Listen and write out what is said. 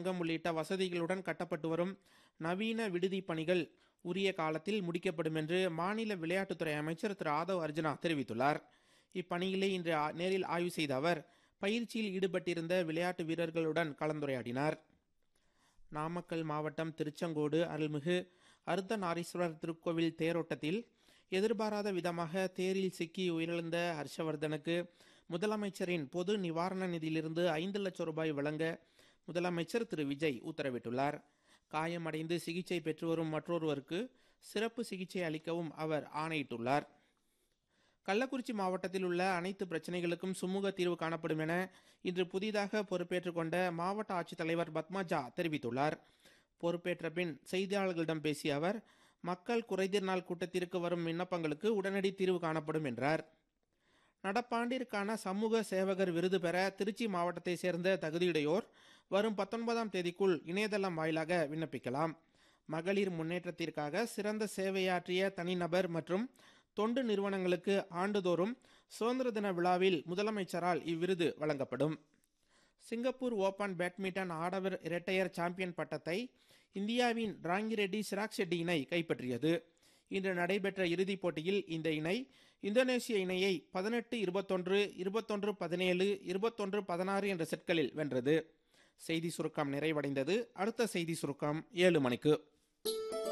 அரங்கம் உள்ளிட்ட வசதிகளுடன் கட்டப்பட்டு வரும் நவீன விடுதி பணிகள் உரிய காலத்தில் முடிக்கப்படும் என்று மாநில விளையாட்டுத்துறை அமைச்சர் திரு ஆதவ் அர்ஜுனா தெரிவித்துள்ளார் இப்பணிகளை இன்று ஆ- நேரில் ஆய்வு செய்த அவர் பயிற்சியில் ஈடுபட்டிருந்த விளையாட்டு வீரர்களுடன் கலந்துரையாடினார் நாமக்கல் மாவட்டம் திருச்செங்கோடு அருள்மிகு அர்த்தநாரீஸ்வரர் திருக்கோவில் தேரோட்டத்தில் எதிர்பாராத விதமாக தேரில் சிக்கி உயிரிழந்த ஹர்ஷவர்தனுக்கு முதலமைச்சரின் பொது நிவாரண நிதியிலிருந்து ஐந்து லட்சம் ரூபாய் வழங்க முதலமைச்சர் திரு விஜய் உத்தரவிட்டுள்ளார் காயமடைந்து சிகிச்சை பெற்று வரும் மற்றொருவருக்கு சிறப்பு சிகிச்சை அளிக்கவும் அவர் ஆணையிட்டுள்ளார் கள்ளக்குறிச்சி மாவட்டத்தில் உள்ள அனைத்து பிரச்சனைகளுக்கும் சுமூக தீர்வு காணப்படும் என இன்று புதிதாக பொறுப்பேற்றுக் கொண்ட மாவட்ட ஆட்சித்தலைவர் பத்மஜா தெரிவித்துள்ளார் பொறுப்பேற்ற பின் செய்தியாளர்களிடம் பேசிய அவர் மக்கள் குறைதீர் நாள் கூட்டத்திற்கு வரும் விண்ணப்பங்களுக்கு உடனடி தீர்வு காணப்படும் என்றார் நடப்பாண்டிற்கான சமூக சேவகர் விருது பெற திருச்சி மாவட்டத்தை சேர்ந்த தகுதியுடையோர் வரும் பத்தொன்பதாம் தேதிக்குள் இணையதளம் வாயிலாக விண்ணப்பிக்கலாம் மகளிர் முன்னேற்றத்திற்காக சிறந்த சேவையாற்றிய தனிநபர் மற்றும் தொண்டு நிறுவனங்களுக்கு ஆண்டுதோறும் சுதந்திர தின விழாவில் முதலமைச்சரால் இவ்விருது வழங்கப்படும் சிங்கப்பூர் ஓபன் பேட்மிண்டன் ஆடவர் இரட்டையர் சாம்பியன் பட்டத்தை இந்தியாவின் ராங்கி ரெட்டி சிராக் ஷெட்டி இணை கைப்பற்றியது இன்று நடைபெற்ற இறுதிப் போட்டியில் இந்த இணை இந்தோனேசிய இணையை பதினெட்டு இருபத்தொன்று இருபத்தொன்று பதினேழு இருபத்தொன்று பதினாறு என்ற செட்களில் வென்றது செய்தி சுருக்கம் நிறைவடைந்தது அடுத்த செய்தி சுருக்கம் ஏழு மணிக்கு